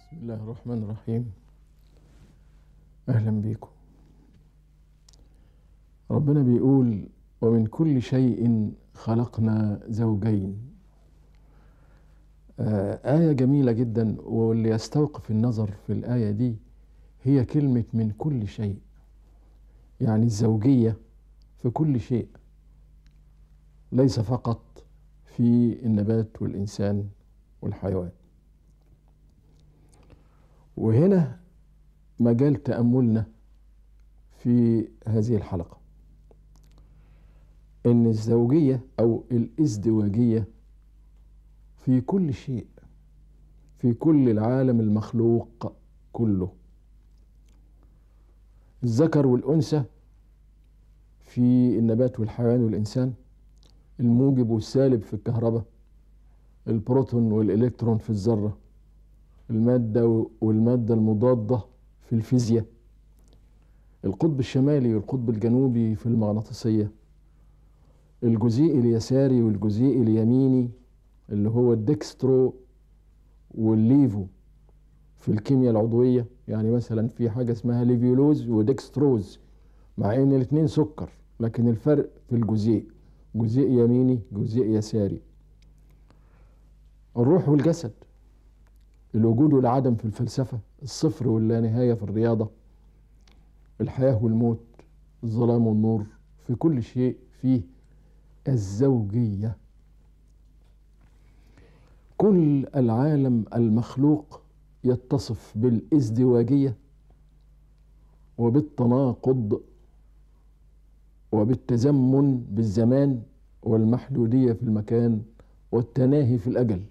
بسم الله الرحمن الرحيم أهلا بكم ربنا بيقول ومن كل شيء خلقنا زوجين آه آية جميلة جدا واللي يستوقف النظر في الآية دي هي كلمة من كل شيء يعني الزوجية في كل شيء ليس فقط في النبات والإنسان والحيوان وهنا مجال تأملنا في هذه الحلقة إن الزوجية أو الازدواجية في كل شيء في كل العالم المخلوق كله الذكر والأنثى في النبات والحيوان والإنسان الموجب والسالب في الكهرباء البروتون والإلكترون في الذرة المادة والمادة المضادة في الفيزياء القطب الشمالي والقطب الجنوبي في المغناطيسية الجزيء اليساري والجزيء اليميني اللي هو الدكسترو والليفو في الكيمياء العضوية يعني مثلا في حاجة اسمها ليفيولوز ودكستروز مع ان الاثنين سكر لكن الفرق في الجزيء جزيء يميني جزيء يساري الروح والجسد الوجود والعدم في الفلسفة الصفر واللانهاية في الرياضة الحياة والموت الظلام والنور في كل شيء فيه الزوجية كل العالم المخلوق يتصف بالازدواجية وبالتناقض وبالتزمن بالزمان والمحدودية في المكان والتناهي في الأجل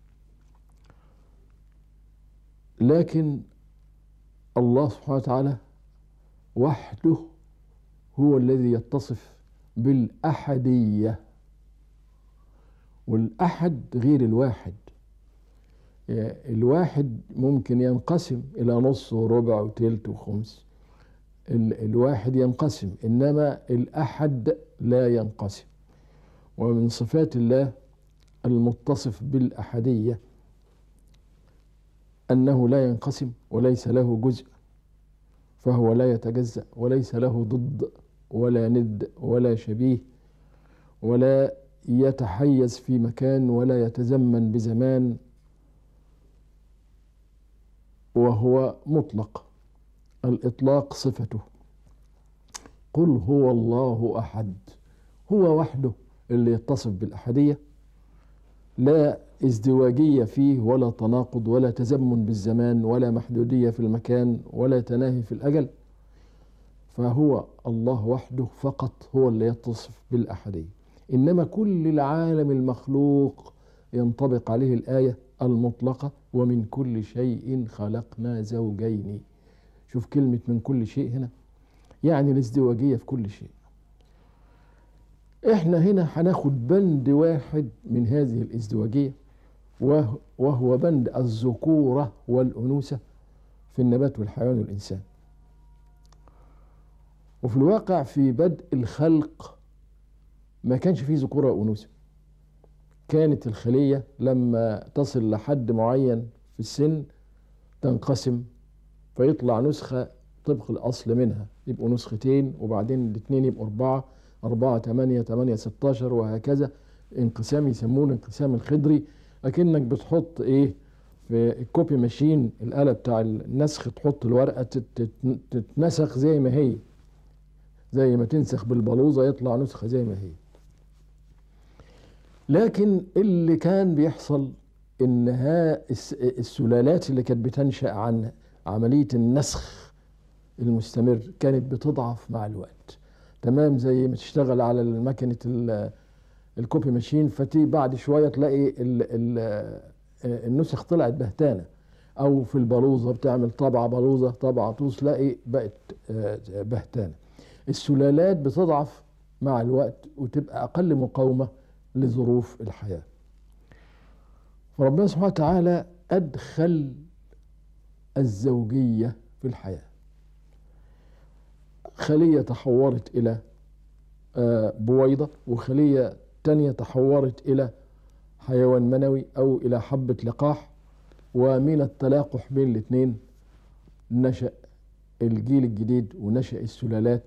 لكن الله سبحانه وتعالى وحده هو الذي يتصف بالأحدية والأحد غير الواحد الواحد ممكن ينقسم إلى نص وربع وتلت وخمس الواحد ينقسم إنما الأحد لا ينقسم ومن صفات الله المتصف بالأحدية أنه لا ينقسم وليس له جزء فهو لا يتجزأ وليس له ضد ولا ند ولا شبيه ولا يتحيز في مكان ولا يتزمن بزمان وهو مطلق الإطلاق صفته قل هو الله أحد هو وحده اللي يتصف بالأحدية لا ازدواجية فيه ولا تناقض ولا تزمن بالزمان ولا محدودية في المكان ولا تناهي في الأجل فهو الله وحده فقط هو اللي يتصف بالأحدية إنما كل العالم المخلوق ينطبق عليه الآية المطلقة ومن كل شيء خلقنا زوجين شوف كلمة من كل شيء هنا يعني الازدواجية في كل شيء احنا هنا هناخد بند واحد من هذه الازدواجية وهو بند الذكورة والأنوثة في النبات والحيوان والإنسان وفي الواقع في بدء الخلق ما كانش فيه ذكورة وأنوثة كانت الخلية لما تصل لحد معين في السن تنقسم فيطلع نسخة طبق الأصل منها يبقوا نسختين وبعدين الاثنين يبقوا أربعة أربعة تمانية تمانية ستاشر وهكذا انقسام يسموه الانقسام الخضري أكنك بتحط إيه في الكوبي ماشين الآلة بتاع النسخ تحط الورقة تتنسخ زي ما هي زي ما تنسخ بالبلوزة يطلع نسخة زي ما هي لكن اللي كان بيحصل انها السلالات اللي كانت بتنشا عن عمليه النسخ المستمر كانت بتضعف مع الوقت تمام زي ما تشتغل على ماكينه الكوبي ماشين فتي بعد شويه تلاقي ال ال النسخ طلعت بهتانه او في البلوزه بتعمل طبعه بلوزه طبعه طوس تلاقي بقت بهتانه السلالات بتضعف مع الوقت وتبقى اقل مقاومه لظروف الحياة فربنا سبحانه وتعالى أدخل الزوجية في الحياة خلية تحورت إلى بويضة وخلية تانية تحورت إلى حيوان منوي أو إلى حبة لقاح ومن التلاقح بين الاثنين نشأ الجيل الجديد ونشأ السلالات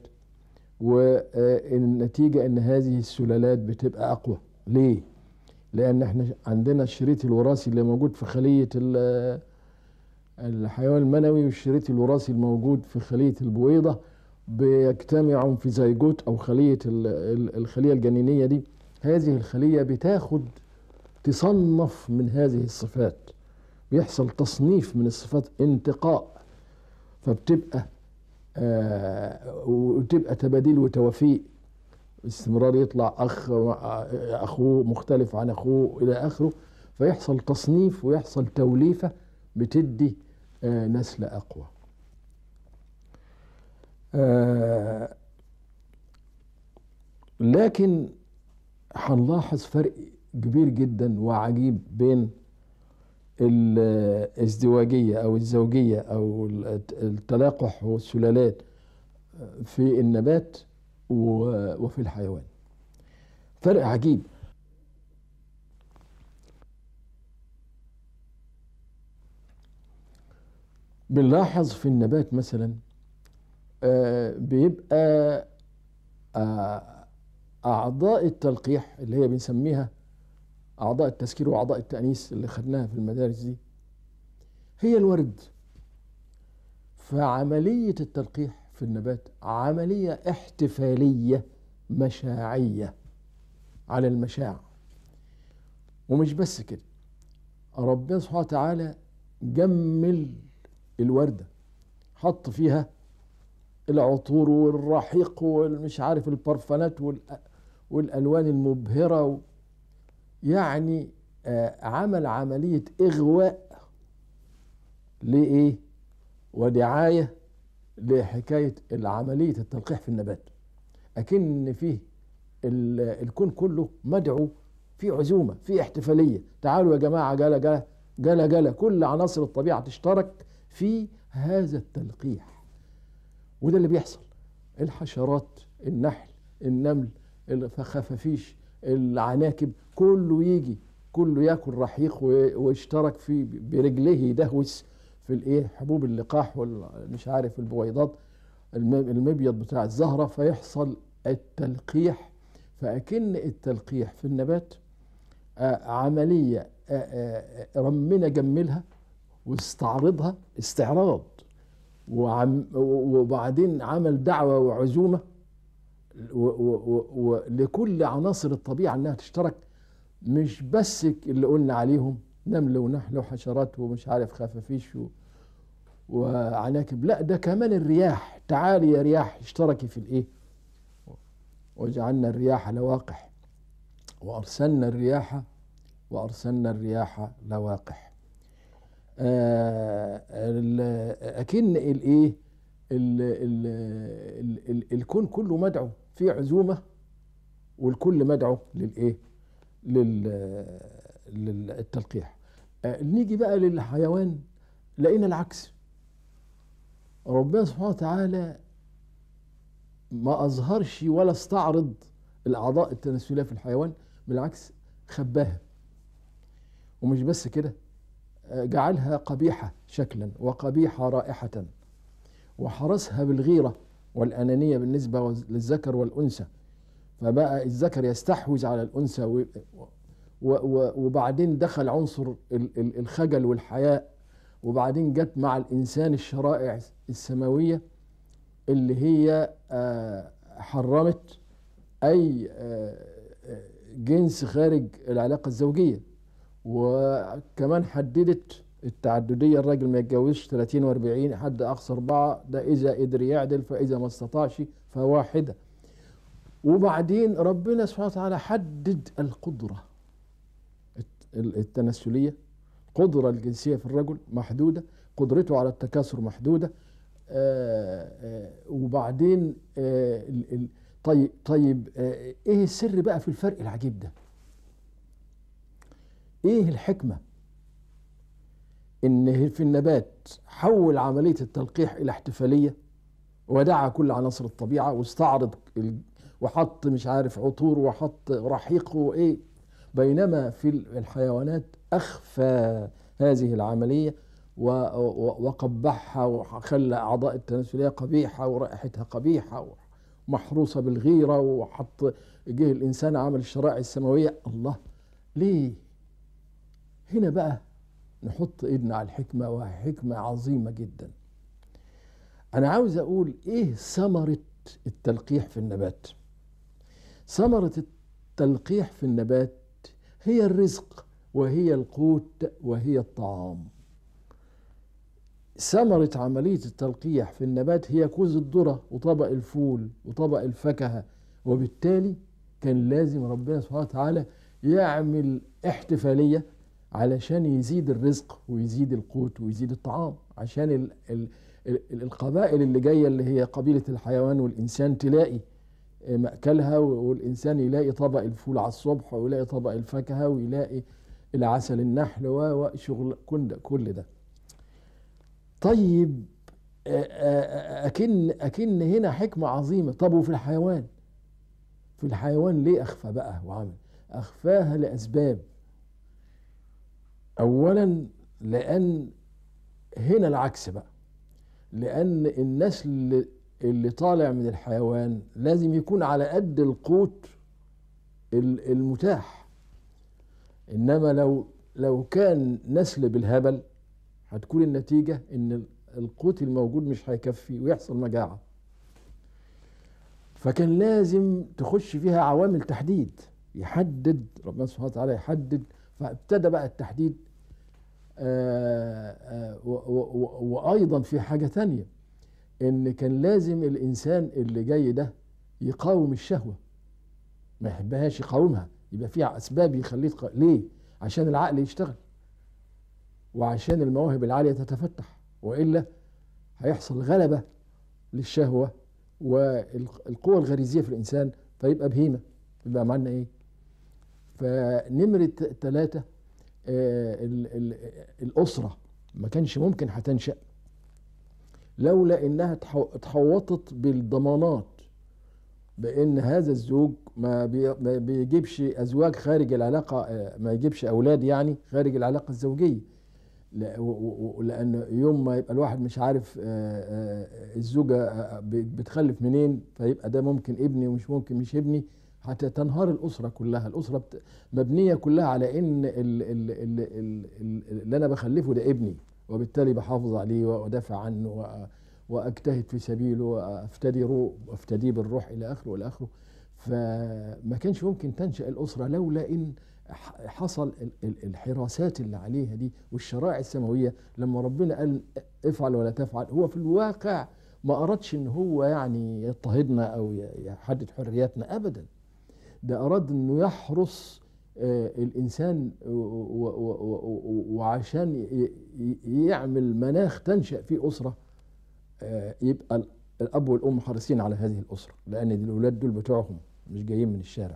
والنتيجة ان هذه السلالات بتبقى اقوى ليه؟ لان احنا عندنا الشريط الوراثي اللي موجود في خلية ال- الحيوان المنوي والشريط الوراثي الموجود في خلية البويضة بيجتمعوا في زيجوت او خلية ال- ال- الخلية الجنينية دي هذه الخلية بتاخد تصنف من هذه الصفات بيحصل تصنيف من الصفات انتقاء فبتبقى آه وتبقى تباديل وتوافيق استمرار يطلع اخ اخوه مختلف عن اخوه الى اخره فيحصل تصنيف ويحصل توليفه بتدي آه نسل اقوى آه لكن هنلاحظ فرق كبير جدا وعجيب بين الازدواجية أو الزوجية أو التلاقح والسلالات في النبات وفي الحيوان فرق عجيب بنلاحظ في النبات مثلا بيبقى أعضاء التلقيح اللي هي بنسميها أعضاء التسكير وأعضاء التأنيس اللي خدناها في المدارس دي هي الورد فعملية التلقيح في النبات عملية احتفالية مشاعية على المشاع ومش بس كده ربنا سبحانه وتعالى جمل الوردة حط فيها العطور والرحيق والمش عارف البرفانات والألوان المبهرة يعني آه عمل عملية إغواء لإيه؟ ودعاية لحكاية عملية التلقيح في النبات أكن فيه الكون كله مدعو في عزومة في احتفالية تعالوا يا جماعة جلا جلا جلا جلا كل عناصر الطبيعة تشترك في هذا التلقيح وده اللي بيحصل الحشرات النحل النمل الخفافيش العناكب كله يجي كله ياكل رحيق ويشترك في برجليه يدهوس في الايه حبوب اللقاح والمش عارف البويضات المبيض بتاع الزهره فيحصل التلقيح فاكن التلقيح في النبات عمليه ربنا جملها واستعرضها استعراض وبعدين عمل دعوه وعزومه ولكل عناصر الطبيعة أنها تشترك مش بس اللي قلنا عليهم نمل ونحل وحشرات ومش عارف خفافيش وعناكب لا ده كمان الرياح تعالي يا رياح اشتركي في الايه وجعلنا الرياح لواقح وارسلنا الرياح وارسلنا الرياح لواقح آه اكن الايه ال ال ال ال الكون كله مدعو في عزومه والكل مدعو للايه؟ للتلقيح. آه نيجي بقى للحيوان لقينا العكس. ربنا سبحانه وتعالى ما اظهرش ولا استعرض الاعضاء التناسليه في الحيوان بالعكس خباها. ومش بس كده آه جعلها قبيحه شكلا وقبيحه رائحه. وحرسها بالغيرة والأنانية بالنسبة للذكر والأنثى فبقى الذكر يستحوذ على الأنثى و... و... وبعدين دخل عنصر الخجل والحياء وبعدين جت مع الإنسان الشرائع السماوية اللي هي حرمت أي جنس خارج العلاقة الزوجية وكمان حددت التعددية الراجل ما يتجوزش 30 و40 حد أقصى أربعة ده إذا قدر يعدل فإذا ما استطاعش فواحدة وبعدين ربنا سبحانه وتعالى حدد القدرة التناسلية قدرة الجنسية في الرجل محدودة قدرته على التكاثر محدودة آآ آآ وبعدين آآ طيب طيب ايه السر بقى في الفرق العجيب ده ايه الحكمه ان في النبات حول عمليه التلقيح الى احتفاليه ودعا كل عناصر الطبيعه واستعرض وحط مش عارف عطور وحط رحيق وايه بينما في الحيوانات اخفى هذه العملية وقبحها وخلى أعضاء التناسلية قبيحة ورائحتها قبيحة ومحروسة بالغيرة وحط جه الإنسان عمل الشرائع السماوية الله ليه هنا بقى نحط ايدنا على الحكمة وحكمة عظيمة جدا أنا عاوز أقول إيه ثمرة التلقيح في النبات ثمرة التلقيح في النبات هي الرزق وهي القوت وهي الطعام ثمرة عملية التلقيح في النبات هي كوز الذرة وطبق الفول وطبق الفاكهة وبالتالي كان لازم ربنا سبحانه وتعالى يعمل احتفالية علشان يزيد الرزق ويزيد القوت ويزيد الطعام عشان ال ال ال القبائل اللي جاية اللي هي قبيلة الحيوان والإنسان تلاقي مأكلها والإنسان يلاقي طبق الفول على الصبح ويلاقي طبق الفاكهة ويلاقي العسل النحل وشغل كل ده طيب أكن أكن هنا حكمة عظيمة طب وفي الحيوان في الحيوان ليه أخفى بقى وعمل أخفاها لأسباب أولا لأن هنا العكس بقى لأن النسل اللي طالع من الحيوان لازم يكون على قد القوت المتاح إنما لو لو كان نسل بالهبل هتكون النتيجة إن القوت الموجود مش هيكفي ويحصل مجاعة فكان لازم تخش فيها عوامل تحديد يحدد ربنا سبحانه وتعالى يحدد فابتدى بقى التحديد آآ آآ وأيضا في حاجة تانية إن كان لازم الإنسان اللي جاي ده يقاوم الشهوة ما يحبهاش يقاومها يبقى فيها أسباب يخليه تق... ليه؟ عشان العقل يشتغل وعشان المواهب العالية تتفتح وإلا هيحصل غلبة للشهوة والقوة الغريزية في الإنسان فيبقى بهيمة يبقى معنا إيه؟ فنمرة ثلاثة آه الأسرة ما كانش ممكن هتنشأ لولا إنها اتحوطت بالضمانات بأن هذا الزوج ما بيجيبش أزواج خارج العلاقة ما يجيبش أولاد يعني خارج العلاقة الزوجية لأن يوم ما يبقى الواحد مش عارف الزوجة بتخلف منين فيبقى ده ممكن ابني ومش ممكن مش ابني حتى تنهار الأسرة كلها الأسرة مبنية كلها على إن اللي أنا بخلفه ده ابني وبالتالي بحافظ عليه وأدافع عنه واجتهد في سبيله وافتدي روح وافتديه بالروح الى اخره والى اخره فما كانش ممكن تنشا الاسره لولا ان حصل الحراسات اللي عليها دي والشرائع السماويه لما ربنا قال افعل ولا تفعل هو في الواقع ما اردش ان هو يعني يضطهدنا او يحدد حرياتنا ابدا ده اراد انه يحرس الانسان وعشان يعمل مناخ تنشا فيه اسره يبقى الاب والام حريصين على هذه الاسره لان الاولاد دول بتوعهم مش جايين من الشارع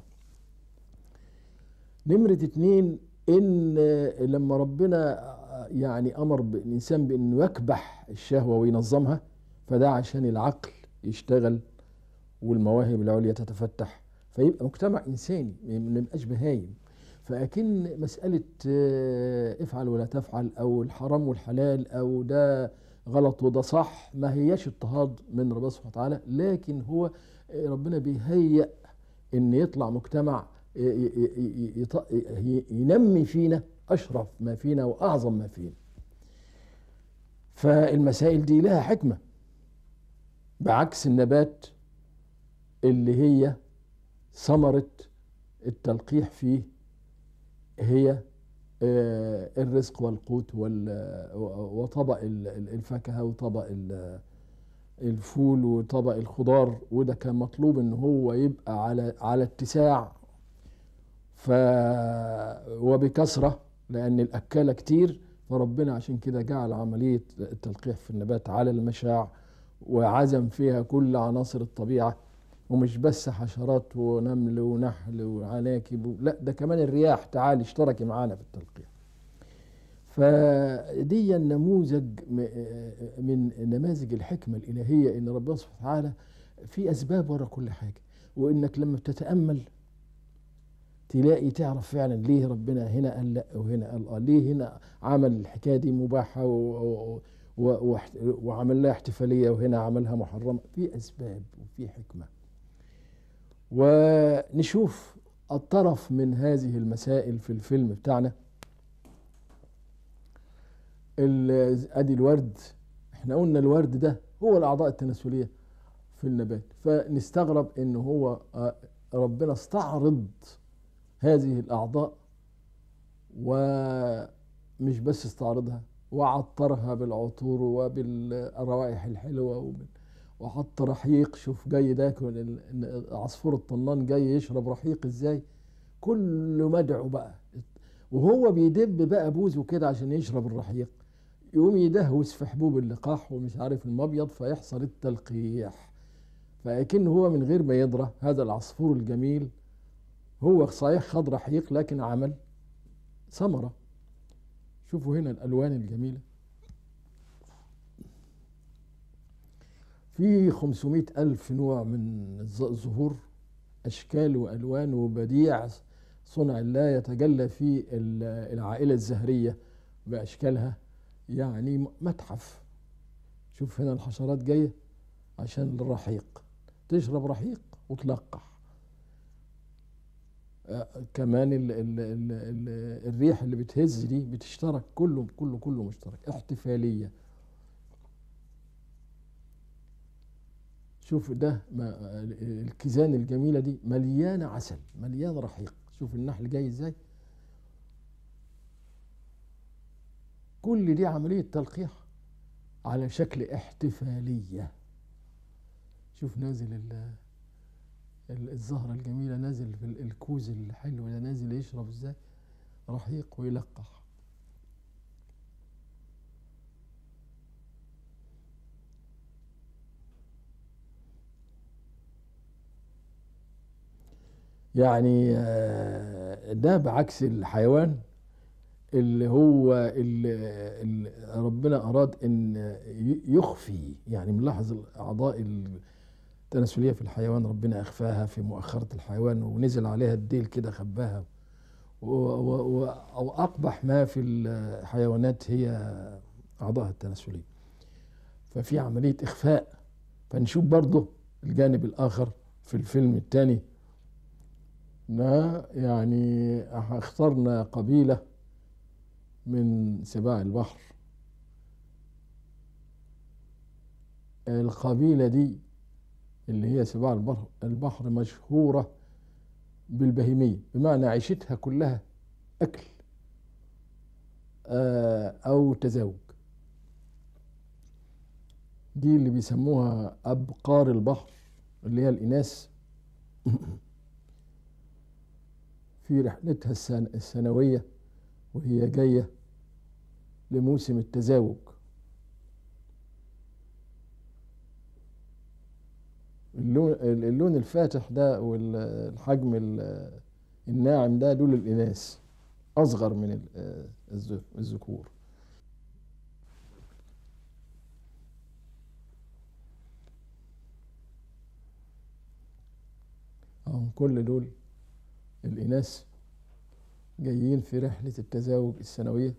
نمرة اتنين ان لما ربنا يعني امر الانسان بانه يكبح الشهوة وينظمها فده عشان العقل يشتغل والمواهب العليا تتفتح فيبقى مجتمع انساني ما نبقاش بهايم فاكن مسألة افعل ولا تفعل او الحرام والحلال او ده غلط وده صح ما هياش اضطهاد من ربنا سبحانه وتعالى لكن هو ربنا بيهيئ ان يطلع مجتمع ينمي فينا اشرف ما فينا واعظم ما فينا فالمسائل دي لها حكمه بعكس النبات اللي هي ثمره التلقيح فيه هي الرزق والقوت وطبق الفاكهه وطبق الفول وطبق الخضار وده كان مطلوب ان هو يبقى على على اتساع ف وبكثره لان الاكاله كتير فربنا عشان كده جعل عمليه التلقيح في النبات على المشاع وعزم فيها كل عناصر الطبيعه ومش بس حشرات ونمل ونحل وعناكب لا ده كمان الرياح تعالي اشتركي معانا في التلقيح فدي نموذج من نماذج الحكمة الإلهية إن ربنا سبحانه وتعالى في أسباب ورا كل حاجة وإنك لما بتتأمل تلاقي تعرف فعلا ليه ربنا هنا قال لا وهنا قال اه ليه هنا عمل الحكايه دي مباحه و و و وعمل لها احتفاليه وهنا عملها محرمه في اسباب وفي حكمه ونشوف الطرف من هذه المسائل في الفيلم بتاعنا ادي الورد احنا قلنا الورد ده هو الاعضاء التناسليه في النبات فنستغرب ان هو ربنا استعرض هذه الاعضاء ومش بس استعرضها وعطرها بالعطور وبالروائح الحلوه وحط رحيق شوف جاي ده عصفور الطنان جاي يشرب رحيق ازاي كله مدعو بقى وهو بيدب بقى بوزه كده عشان يشرب الرحيق يقوم يدهوس في حبوب اللقاح ومش عارف المبيض فيحصل التلقيح فأكن هو من غير ما يدرى هذا العصفور الجميل هو صحيح خد رحيق لكن عمل ثمرة شوفوا هنا الألوان الجميلة في 500 ألف نوع من الزهور أشكال وألوان وبديع صنع الله يتجلى في العائلة الزهرية بأشكالها يعني متحف شوف هنا الحشرات جاية عشان الرحيق تشرب رحيق وتلقح آه كمان ال ال ال ال الريح اللي بتهز دي بتشترك كله كله كله مشترك احتفالية شوف ده الكيزان الجميلة دي مليانة عسل مليان رحيق شوف النحل جاي ازاي كل دي عملية تلقيح على شكل احتفالية شوف نازل الزهرة الجميلة نازل في الكوز الحلو ده نازل يشرب ازاي رحيق ويلقح يعني ده بعكس الحيوان اللي هو اللي, اللي ربنا أراد أن يخفي يعني ملاحظ الأعضاء التناسلية في الحيوان ربنا أخفاها في مؤخرة الحيوان ونزل عليها الديل كده خباها وأقبح ما في الحيوانات هي أعضائها التناسلية ففي عملية إخفاء فنشوف برضه الجانب الآخر في الفيلم الثاني يعني اخترنا قبيله من سباع البحر القبيلة دي اللي هي سباع البحر, البحر مشهورة بالبهيمية بمعنى عيشتها كلها أكل أو تزاوج دي اللي بيسموها أبقار البحر اللي هي الإناث في رحلتها السنوية وهي جاية لموسم التزاوج اللون, اللون الفاتح ده والحجم الناعم ده دول الإناث أصغر من الذكور أهم كل دول الإناث جايين في رحلة التزاوج السنوية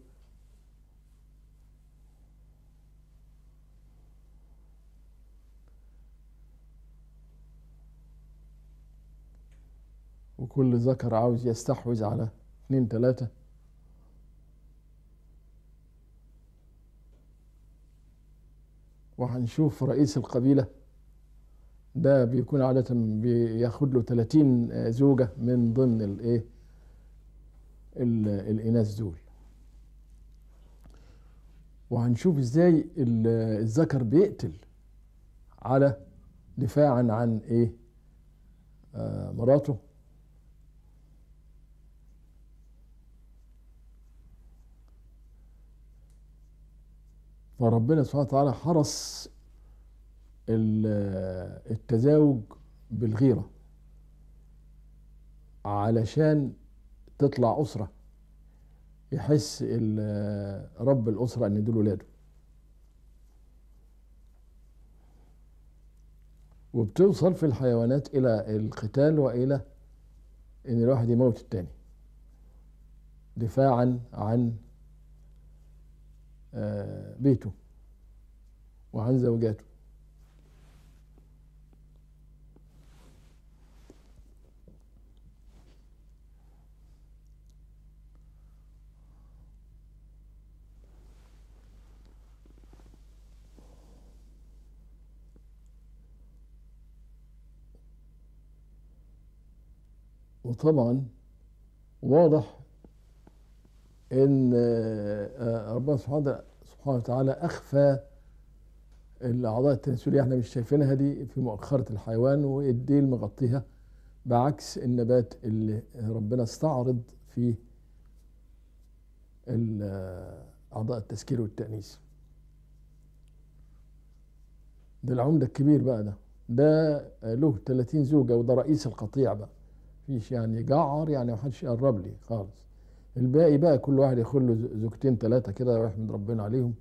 وكل ذكر عاوز يستحوذ على اتنين تلاتة وهنشوف رئيس القبيلة ده بيكون عادة بياخد له 30 زوجة من ضمن الايه الإناث دول وهنشوف ازاي الذكر بيقتل على دفاعا عن ايه آه مراته فربنا سبحانه وتعالى حرص التزاوج بالغيرة علشان تطلع أسرة يحس رب الأسرة أن دول ولاده وبتوصل في الحيوانات إلى القتال وإلى ان الواحد يموت التاني دفاعا عن آه، بيته وعن زوجاته وطبعا واضح ان آه، ربنا سبحانه سبحانه وتعالى اخفى الاعضاء التناسليه احنا مش شايفينها دي في مؤخره الحيوان والديل مغطيها بعكس النبات اللي ربنا استعرض فيه ال- اعضاء التسكير والتانيث ده العمده الكبير بقى ده ده له 30 زوجه وده رئيس القطيع بقى فيش يعني جعر يعني ما حدش يقرب لي خالص الباقي بقى كل واحد ياخد له زوجتين ثلاثه كده ويحمد ربنا عليهم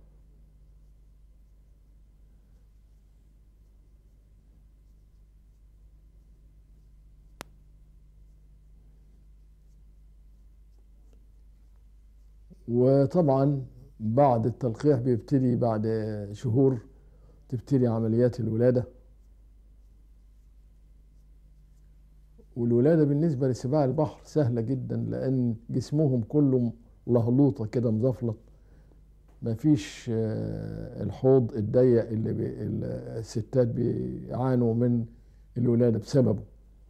وطبعا بعد التلقيح بيبتدي بعد شهور تبتدي عمليات الولاده والولادة بالنسبة لسباع البحر سهلة جدا لأن جسمهم كله لهلوطة كده مزفلط مفيش آه، الحوض الضيق اللي بي الستات بيعانوا من الولادة بسببه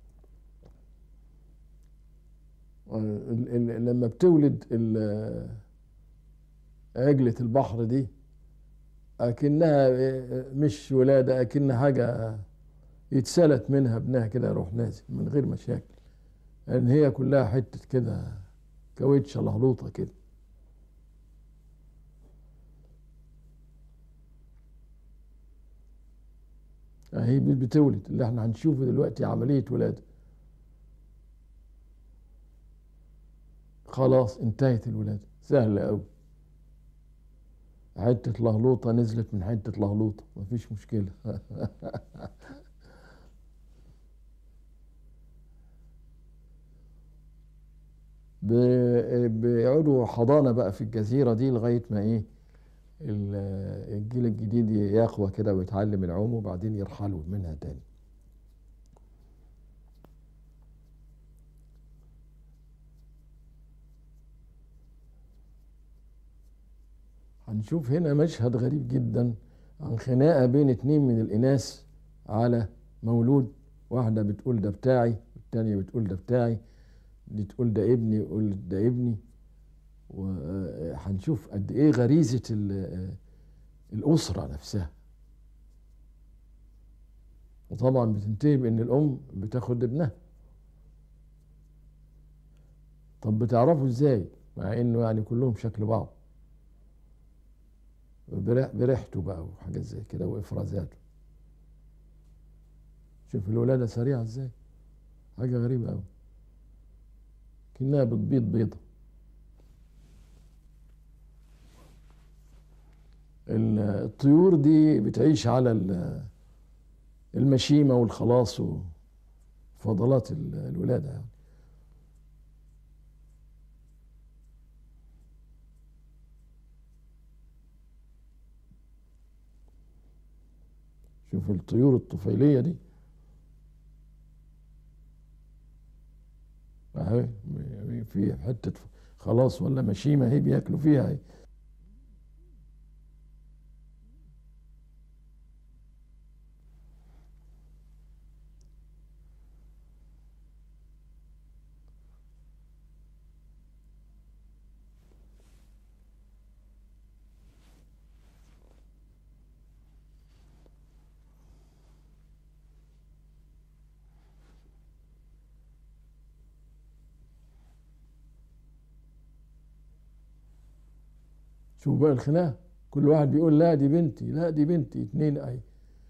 آه، ال- ال- لما بتولد ال- عجلة البحر دي أكنها آه، مش ولادة أكنها حاجة يتسلت منها ابنها كده يروح نازل من غير مشاكل لان هي كلها حته كده كاوتشه لهلوطه كده اهي بتولد اللي احنا هنشوفه دلوقتي عمليه ولاده خلاص انتهت الولاده سهله قوي حته لهلوطه نزلت من حته لهلوطه مفيش مشكله ب- بيقعدوا حضانة بقى في الجزيرة دي لغاية ما إيه ال- الجيل الجديد يقوى كده ويتعلم العوم وبعدين يرحلوا منها تاني هنشوف هنا مشهد غريب جدا عن خناقة بين اتنين من الإناث على مولود واحدة بتقول ده بتاعي والتانية بتقول ده بتاعي دي تقول ده ابني يقول ده ابني وهنشوف قد ايه غريزة ال- الأسرة نفسها وطبعا بتنتهي بأن الأم بتاخد ابنها طب بتعرفوا ازاي مع انه يعني كلهم شكل بعض بريح- بريحته بقى وحاجات زي كده وافرازاته شوف الولادة سريعة ازاي حاجة غريبة قوي كأنها بتبيض بيضة ال- الطيور دي بتعيش على ال- المشيمة والخلاص وفضلات ال- الولادة يعني شوف الطيور الطفيلية دي اهي في حتة خلاص ولا مشيمة هي بياكلوا فيها هي شوف بقى الخناقة كل واحد بيقول لا دي بنتي لا دي بنتي اتنين اهي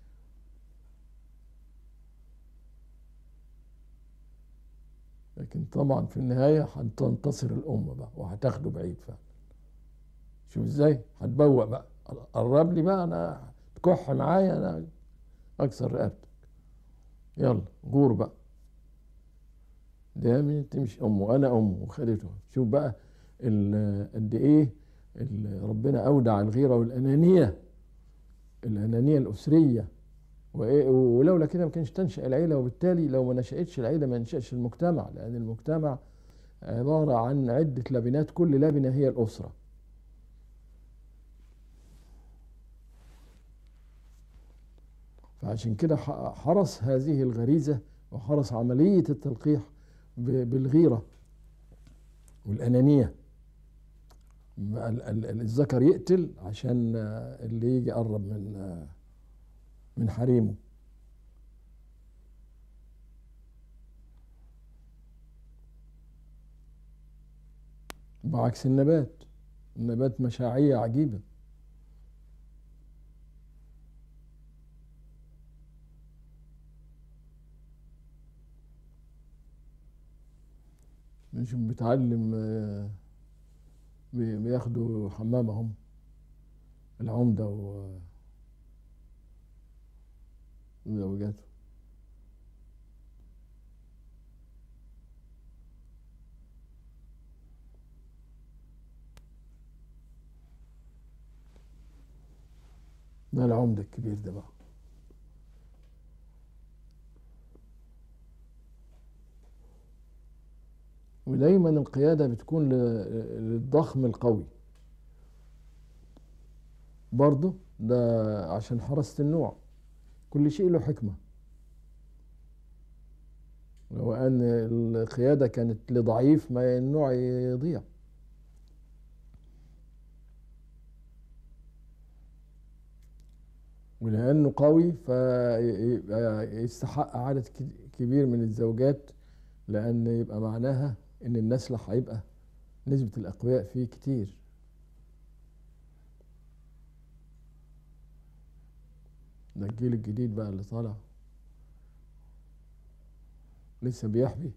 لكن طبعا في النهاية هتنتصر الأم بقى وهتاخده بعيد فعلا شوف ازاي هتبوق بقى قرب لي بقى انا تكح معايا انا اكسر رقبتك يلا غور بقى ده انت مش امه انا امه وخدته شوف بقى ال- قد ايه ال- ربنا اودع الغيره والانانيه الانانيه الاسريه وإيه- ولولا كده ما كانش تنشا العيله وبالتالي لو ما نشاتش العيله ما ينشاش المجتمع لان المجتمع عباره عن عده لبنات كل لبنه هي الاسره فعشان كده ح- حرس هذه الغريزة وحرس عملية التلقيح ب- بالغيرة والأنانية ما ال- ال- ال- الذكر يقتل عشان آه، اللي يجي يقرب من آه، من حريمه بعكس النبات النبات مشاعية عجيبة مش بيتعلم آه، بي- بياخدوا حمامهم العمدة و وزوجاته ده العمدة الكبير ده بقى ودايما القيادة بتكون ل- للضخم القوي برضه ده عشان حراسة النوع كل شيء له حكمة لو أن القيادة كانت لضعيف ما النوع يضيع ولأنه قوي فيستحق عدد ك- كبير من الزوجات لأن يبقى معناها إن النسل هيبقى نسبة الأقوياء فيه كتير ده الجيل الجديد بقى اللي طالع لسه بيحبي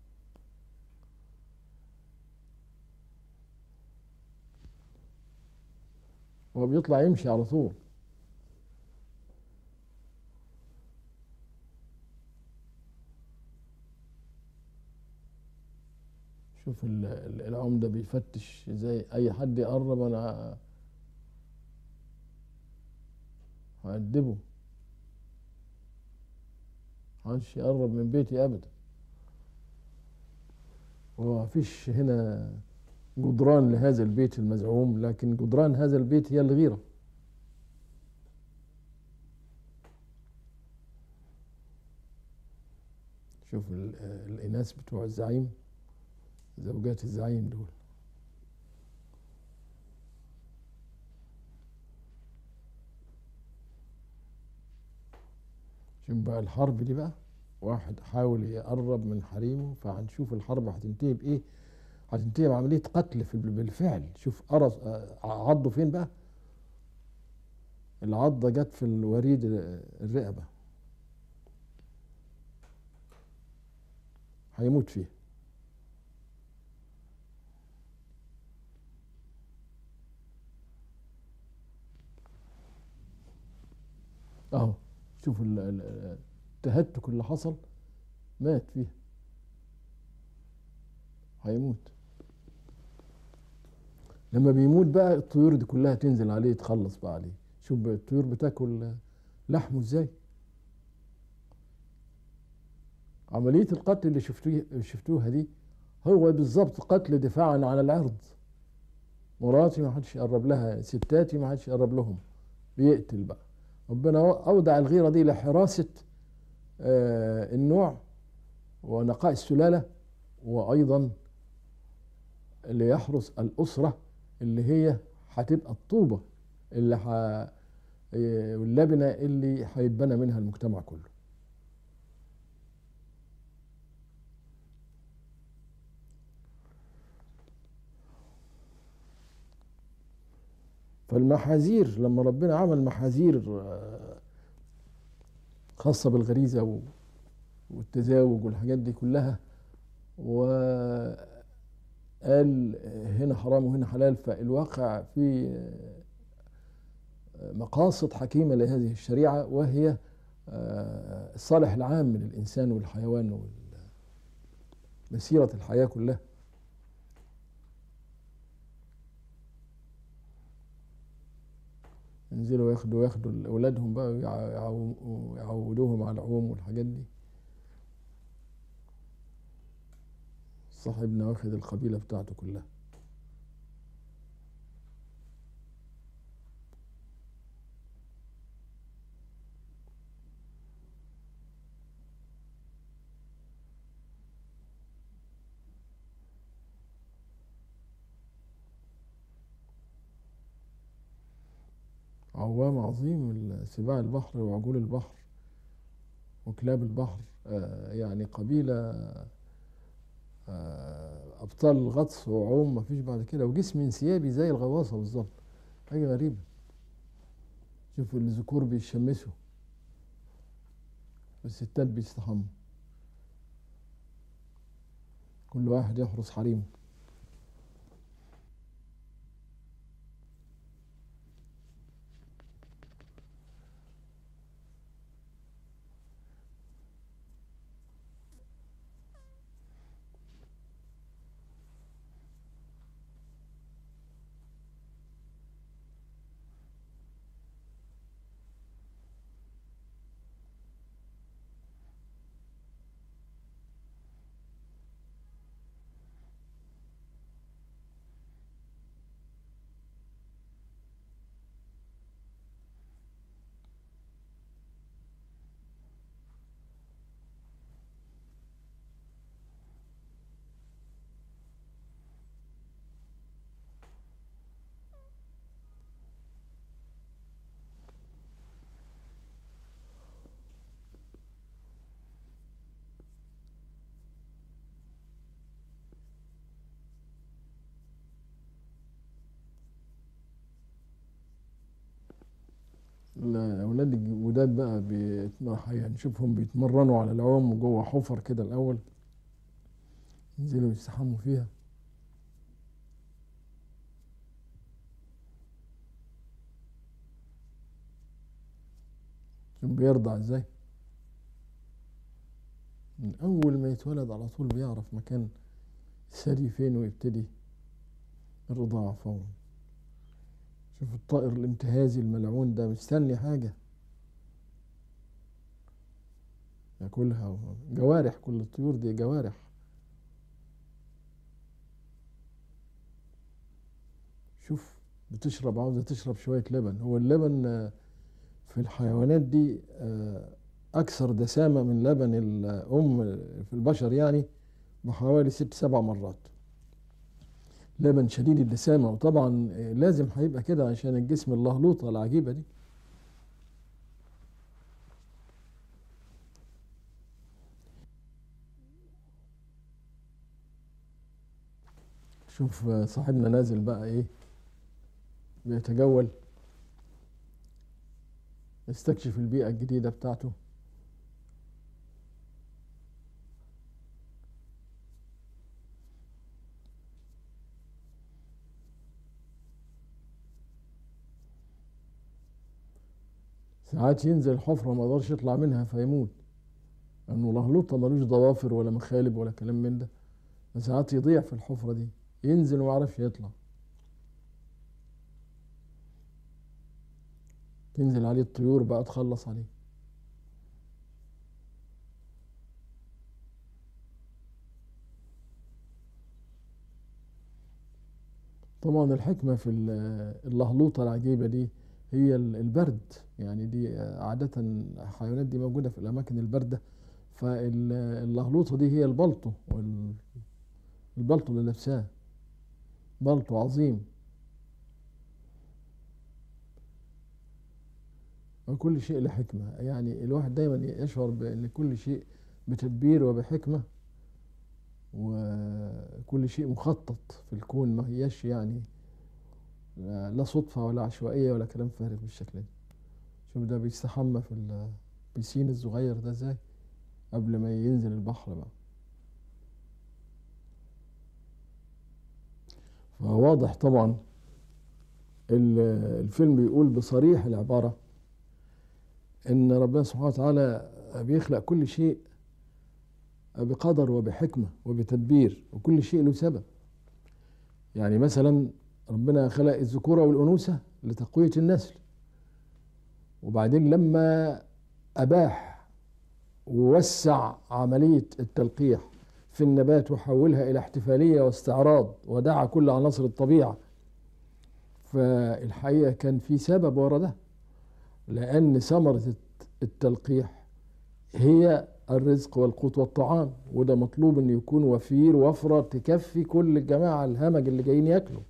هو بيطلع يمشي على طول شوف ال- ال- العمدة بيفتش زي أي حد يقرب أنا هأدبه محدش يقرب من بيتي أبدا ومفيش هنا جدران لهذا البيت المزعوم لكن جدران هذا البيت هي الغيرة شوف ال- الإناث بتوع الزعيم زوجات الزعيم دول شوف بقى الحرب دي بقى واحد حاول يقرب من حريمه فهنشوف الحرب هتنتهي بإيه هتنتهي بعملية قتل في بالفعل شوف قرص آه، عضه فين بقى العضة جت في الوريد الرقبة هيموت فيه اهو شوف ال- ال- التهتك اللي حصل مات فيه هيموت لما بيموت بقى الطيور دي كلها تنزل عليه تخلص بقى عليه شوف بقى الطيور بتاكل لحمه ازاي عملية القتل اللي شفتوه شفتوها دي هو بالظبط قتل دفاعا عن العرض مراتي ما حدش يقرب لها ستاتي ما حدش يقرب لهم بيقتل بقى ربنا أودع الغيرة دي لحراسة آه، النوع ونقاء السلالة وأيضا اللي يحرس الأسرة اللي هي هتبقى الطوبة اللي ح... آه، واللبنة اللي هيتبنى منها المجتمع كله فالمحاذير لما ربنا عمل محاذير آه، خاصة بالغريزة و- والتزاوج والحاجات دي كلها وقال هنا حرام وهنا حلال فالواقع في آه، مقاصد حكيمة لهذه الشريعة وهي آه، الصالح العام للإنسان والحيوان وال- مسيرة الحياة كلها ينزلوا ياخدوا ياخدوا أولادهم بقى ويعودوهم على العوم والحاجات دي صاحبنا واخد القبيلة بتاعته كلها عوام عظيم سباع البحر وعجول البحر وكلاب البحر آه، يعني قبيلة آه، أبطال الغطس وعوم مفيش بعد كده وجسم انسيابي زي الغواصة بالظبط حاجة غريبة شوف الذكور بيشمسوا والستات بيستحموا كل واحد يحرس حريمه الأولاد الجداد بقى يعني نشوفهم بيتمرنوا على العوم جوه حفر كده الأول ينزلوا يستحموا فيها شوف بيرضع ازاي من أول ما يتولد على طول بيعرف مكان الثدي فين ويبتدي الرضاعة فورا شوف الطائر الانتهازي الملعون ده مستني حاجة ياكلها جوارح كل الطيور دي جوارح شوف بتشرب عاوزة تشرب شوية لبن هو اللبن في الحيوانات دي أكثر دسامة من لبن الأم في البشر يعني بحوالي ست سبع مرات لبن شديد الدسامة وطبعا لازم هيبقى كده عشان الجسم اللهلوطة العجيبة دي شوف صاحبنا نازل بقى ايه بيتجول يستكشف البيئة الجديدة بتاعته ساعات ينزل الحفرة ما يقدرش يطلع منها فيموت لأنه لهلوطة ملوش ضوافر ولا مخالب ولا كلام من ده ساعات يضيع في الحفرة دي ينزل وما يعرفش يطلع تنزل عليه الطيور بقى تخلص عليه طبعا الحكمة في اللهلوطة العجيبة دي هي البرد يعني دي عادة الحيوانات دي موجودة في الأماكن الباردة فاللهلوطة دي هي البلطو البلطو اللي لابساه بلطو عظيم وكل شيء له حكمة يعني الواحد دايما يشعر بأن كل شيء بتدبير وبحكمة وكل شيء مخطط في الكون ما هياش يعني لا صدفة ولا عشوائية ولا كلام فارغ بالشكل ده شوف ده بيستحمى في البيسين الصغير ده ازاي قبل ما ينزل البحر بقى فواضح طبعا الفيلم بيقول بصريح العبارة ان ربنا سبحانه وتعالى بيخلق كل شيء بقدر وبحكمة وبتدبير وكل شيء له سبب يعني مثلا ربنا خلق الذكورة والأنوثة لتقوية النسل وبعدين لما أباح ووسع عملية التلقيح في النبات وحولها إلى احتفالية واستعراض ودعا كل عناصر الطبيعة فالحقيقة كان في سبب ورا ده لأن ثمرة التلقيح هي الرزق والقوت والطعام وده مطلوب انه يكون وفير وفرة تكفي كل الجماعة الهمج اللي جايين ياكلوا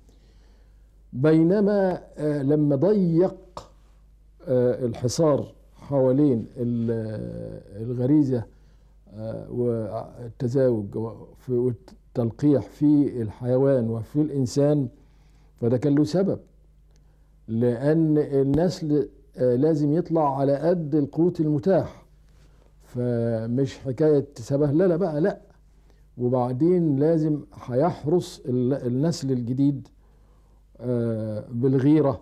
بينما آه لما ضيق آه الحصار حوالين الغريزة آه والتزاوج والتلقيح في الحيوان وفي الإنسان فده كان له سبب لأن النسل لازم يطلع على قد القوت المتاح فمش حكاية سبهللة بقى لا وبعدين لازم هيحرص النسل الجديد بالغيرة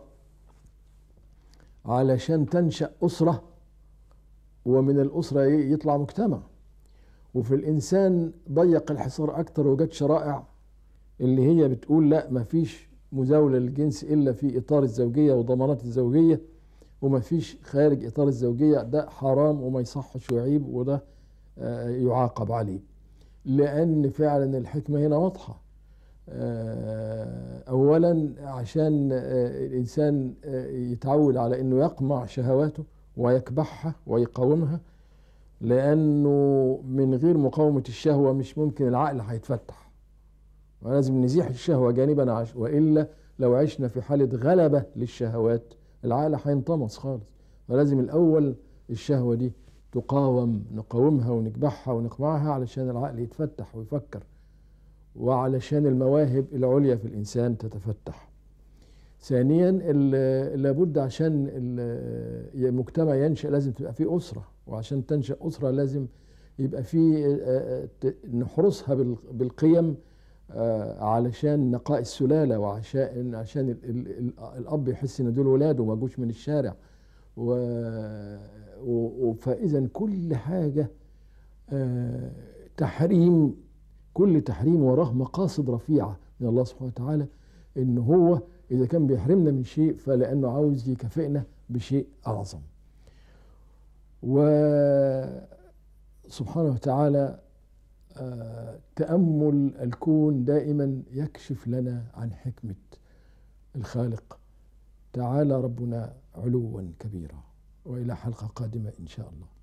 علشان تنشأ أسرة ومن الأسرة يطلع مجتمع وفي الإنسان ضيق الحصار أكتر وجد شرائع اللي هي بتقول لا مفيش مزاولة للجنس إلا في إطار الزوجية وضمانات الزوجية وما فيش خارج إطار الزوجية ده حرام وما يصحش ويعيب وده يعاقب عليه لأن فعلا الحكمة هنا واضحة أولا عشان الإنسان يتعود على أنه يقمع شهواته ويكبحها ويقاومها لأنه من غير مقاومة الشهوة مش ممكن العقل هيتفتح ولازم نزيح الشهوة جانبا عش وإلا لو عشنا في حالة غلبة للشهوات العقل هينطمس خالص فلازم الأول الشهوة دي تقاوم نقاومها ونكبحها ونقمعها علشان العقل يتفتح ويفكر وعلشان المواهب العليا في الإنسان تتفتح ثانيا لابد عشان المجتمع ينشأ لازم تبقى فيه أسرة وعشان تنشأ أسرة لازم يبقى فيه نحرسها بالقيم علشان نقاء السلاله وعشان عشان ال ال الاب يحس ان دول ولاده ما جوش من الشارع و فاذا كل حاجه تحريم كل تحريم وراه مقاصد رفيعه من الله سبحانه وتعالى ان هو اذا كان بيحرمنا من شيء فلانه عاوز يكافئنا بشيء اعظم وسبحانه وتعالى تأمل الكون دائما يكشف لنا عن حكمة الخالق تعالى ربنا علوا كبيرا وإلى حلقة قادمة إن شاء الله